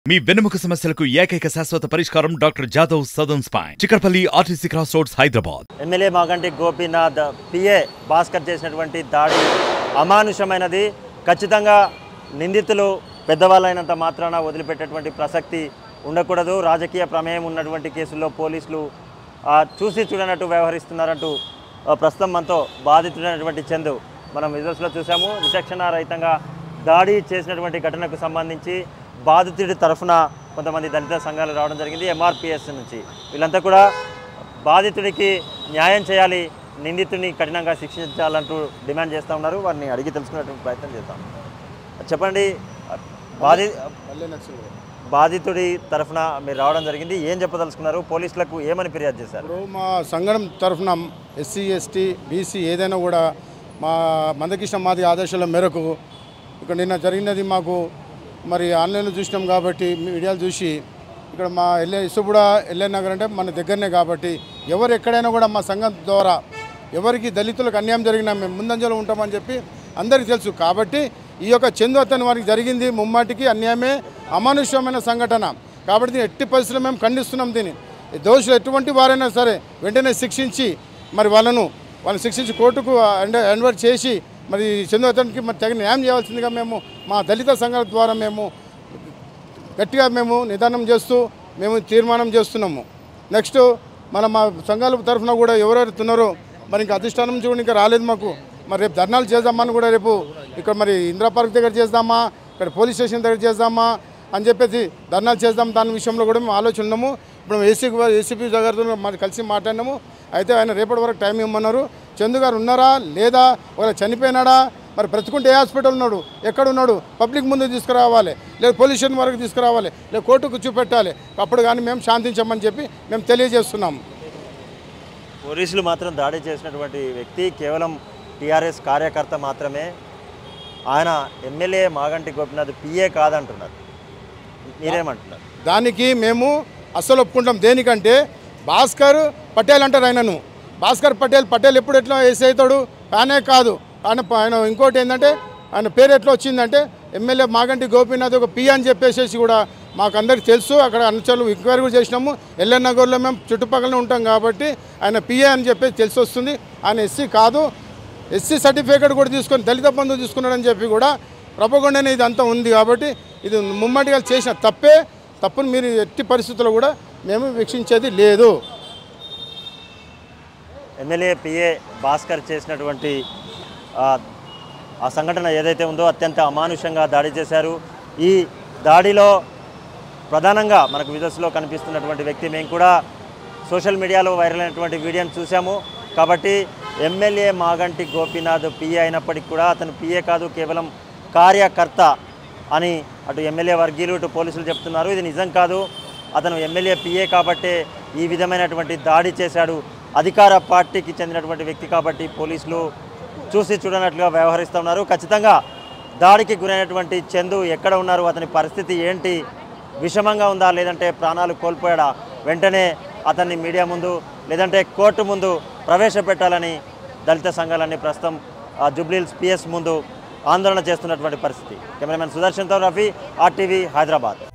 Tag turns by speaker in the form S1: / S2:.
S1: మీ వెన్నెముక సమస్యలకు ఏకైక శాశ్వత పరిష్కారం doctor Jadhav Sadan spine Chikkadpally RTC cross roads Hyderabad
S2: MLA Maganti Gopinath PA Bhaskar చేసినటువంటి దాడి అమానుషమైనది ఖచ్చితంగా నిందితులు పెద్దవాళ్ళైనంత మాత్రాన వదిలిపెట్టేటువంటి ప్రసక్తి ఉండకూడదు రాజకీయ ప్రమేయం ఉన్నటువంటి కేసుల్లో పోలీసులు ఆ, చూసి చూడనట్టు వ్యవహరిస్తున్నారంటూ ఆ, ప్రస్తుతం మనతో బాధితుడైనటువంటి చందు మనం విజువల్స్లో చూసాము విచక్షణ రహితంగా దాడి చేసినటువంటి ఘటనకు సంబంధించి బాధితుడి తరఫున కొంతమంది దళిత సంఘాలు రావడం జరిగింది ఎంఆర్పిఎస్ నుంచి వీళ్ళంతా కూడా బాధితుడికి న్యాయం చేయాలి నిందితుడిని కఠినంగా శిక్షించాలంటూ డిమాండ్ చేస్తూ ఉన్నారు వారిని అడిగి తెలుసుకునేటువంటి ప్రయత్నం చేద్దాం చెప్పండి బాధి బాధితుడి తరఫున మీరు రావడం జరిగింది ఏం చెప్పదలుచుకున్నారు పోలీసులకు ఏమని ఫిర్యాదు చేశారు
S3: ఇప్పుడు మా సంఘం తరఫున ఎస్సీ ఎస్టీ బీసీ ఏదైనా కూడా మా మందకృష్ణ మాది ఆదేశాల మేరకు ఇక్కడ నిన్న జరిగినది మాకు మరి ఆన్లైన్లో చూసినాం కాబట్టి మీడియాలు చూసి ఇక్కడ మా ఎల్ఏ ఇసుబుడ ఎల్ఏ నగర్ అంటే మన దగ్గరనే కాబట్టి ఎవరు ఎక్కడైనా కూడా మా సంఘం ద్వారా ఎవరికి దళితులకు అన్యాయం జరిగినా మేము ముందంజలో ఉంటామని చెప్పి అందరికీ తెలుసు కాబట్టి ఈ యొక్క చందు అతని వారికి జరిగింది ముమ్మాటికి అన్యాయమే అమానుష్యమైన సంఘటన కాబట్టి దీన్ని ఎట్టి పరిస్థితుల్లో మేము ఖండిస్తున్నాం దీన్ని ఈ దోషులు ఎటువంటి వారైనా సరే వెంటనే శిక్షించి మరి వాళ్ళను వాళ్ళని శిక్షించి కోర్టుకు ఎన్వర్ చేసి మరి చందు అతనికి మరి తగిన న్యాయం చేయాల్సిందిగా మేము మా దళిత సంఘాల ద్వారా మేము గట్టిగా మేము నిదానం చేస్తూ మేము తీర్మానం చేస్తున్నాము నెక్స్ట్ మన మా సంఘాల తరఫున కూడా ఎవరెవరు ఉన్నారో మరి ఇంకా అధిష్టానం నుంచి కూడా ఇంకా రాలేదు మాకు మరి రేపు ధర్నాలు చేద్దామని కూడా రేపు ఇక్కడ మరి ఇందిరా పార్క్ దగ్గర చేద్దామా ఇక్కడ పోలీస్ స్టేషన్ దగ్గర చేద్దామా అని చెప్పేసి ధర్నాలు చేద్దాం దాని విషయంలో కూడా మేము ఆలోచన ఉన్నాము ఇప్పుడు ఏసీ ఏసీపీ దగ్గరతో మరి కలిసి మాట్లాడినాము అయితే ఆయన రేపటి వరకు టైం ఇవ్వమన్నారు చందు గారు ఉన్నారా లేదా ఒకవేళ చనిపోయినాడా మరి బ్రతుకుంటే ఏ హాస్పిటల్ ఉన్నాడు ఎక్కడ ఉన్నాడు పబ్లిక్ ముందు తీసుకురావాలి లేదా పోలీస్ స్టేషన్ వరకు తీసుకురావాలి లేదా కోర్టుకు చూపెట్టాలి అప్పుడు కానీ మేము శాంతించమని చెప్పి మేము తెలియజేస్తున్నాము
S2: పోలీసులు మాత్రం దాడి చేసినటువంటి వ్యక్తి కేవలం టీఆర్ఎస్ కార్యకర్త మాత్రమే ఆయన ఎమ్మెల్యే మాగంటి గోపినాథ్ పిఏ కాదంటున్నారు మీరేమంటున్నారు
S3: దానికి మేము అస్సలు ఒప్పుకుంటాం దేనికంటే భాస్కర్ పటేల్ అంటారు ఆయనను భాస్కర్ పటేల్ పటేల్ ఎప్పుడు ఎట్లా వేసి అవుతాడు ఆయనే కాదు ఆయన ఆయన ఇంకోటి ఏంటంటే ఆయన పేరు ఎట్లా వచ్చిందంటే ఎమ్మెల్యే మాగంటి గోపీనాథ్ ఒక పి అని చెప్పేసి కూడా మాకు అందరికి తెలుసు అక్కడ అనుచరులు ఎంక్వైరీ కూడా చేసినాము ఎల్ఎన్ నగర్లో మేము చుట్టుపక్కలనే ఉంటాం కాబట్టి ఆయన పిఏ అని చెప్పేసి తెలిసి వస్తుంది ఆయన ఎస్సీ కాదు ఎస్సీ సర్టిఫికేట్ కూడా తీసుకొని దళిత బంధువు తీసుకున్నాడని చెప్పి కూడా ప్రపగొండనే ఇది అంతా ఉంది కాబట్టి ఇది ముమ్మటిగా చేసిన తప్పే తప్పును మీరు ఎట్టి పరిస్థితుల్లో కూడా మేము వీక్షించేది లేదు
S2: ఎమ్మెల్యే పిఏ భాస్కర్ చేసినటువంటి ఆ, ఆ సంఘటన ఏదైతే ఉందో అత్యంత అమానుషంగా దాడి చేశారు ఈ దాడిలో ప్రధానంగా మనకు విజస్లో కనిపిస్తున్నటువంటి వ్యక్తి మేము కూడా సోషల్ మీడియాలో వైరల్ అయినటువంటి వీడియోని చూసాము కాబట్టి ఎమ్మెల్యే మాగంటి గోపీనాథ్ పిఏ అయినప్పటికీ కూడా అతను పిఏ కాదు కేవలం కార్యకర్త అని అటు ఎమ్మెల్యే వర్గీయులు ఇటు పోలీసులు చెప్తున్నారు ఇది నిజం కాదు అతను ఎమ్మెల్యే పిఏ కాబట్టే ఈ విధమైనటువంటి దాడి చేశాడు అధికార పార్టీకి చెందినటువంటి వ్యక్తి కాబట్టి పోలీసులు చూసి చూడనట్లుగా వ్యవహరిస్తున్నారు ఖచ్చితంగా దాడికి గురైనటువంటి చందు ఎక్కడ ఉన్నారు అతని పరిస్థితి ఏంటి విషమంగా ఉందా లేదంటే ప్రాణాలు కోల్పోయాడా వెంటనే అతన్ని మీడియా ముందు లేదంటే కోర్టు ముందు ప్రవేశపెట్టాలని దళిత సంఘాలన్నీ ప్రస్తుతం ఆ, జూబ్లీహిల్స్ పిఎస్ ముందు ఆందోళన చేస్తున్నటువంటి పరిస్థితి కెమెరామెన్ సుదర్శన్తో రఫీ ఆర్టీవీ హైదరాబాద్